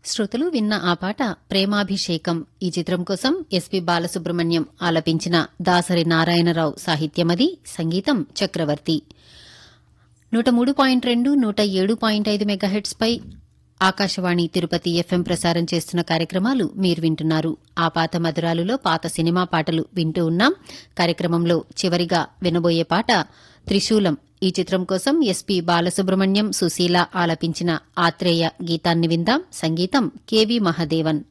శ్రోతలు విన్న ఆ పాట ప్రేమాభిషేకం ఈ చిత్రం కోసం ఎస్పి బాలసుబ్రహ్మణ్యం ఆలపించిన దాసరి నారాయణరావు సాహిత్యమది సంగీతం చక్రవర్తి నూట మూడు పాయింట్ రెండు నూట ఏడు పాయింట్ ఐదు మెగాహెట్స్ పై ఆకాశవాణి తిరుపతి ఎఫ్ఎం ప్రసారం చేస్తున్న కార్యక్రమాలు మీరు వింటున్నారు ఆ పాత మధురాలులో పాత సినిమా పాటలు వింటూ ఉన్నాం కార్యక్రమంలో చివరిగా వినబోయే పాట త్రిశూలం ఈ చిత్రం కోసం ఎస్పి బాలసుబ్రహ్మణ్యం సుశీల ఆలపించిన ఆత్రేయ గీతాన్ని విందాం సంగీతం కెవి మహదేవన్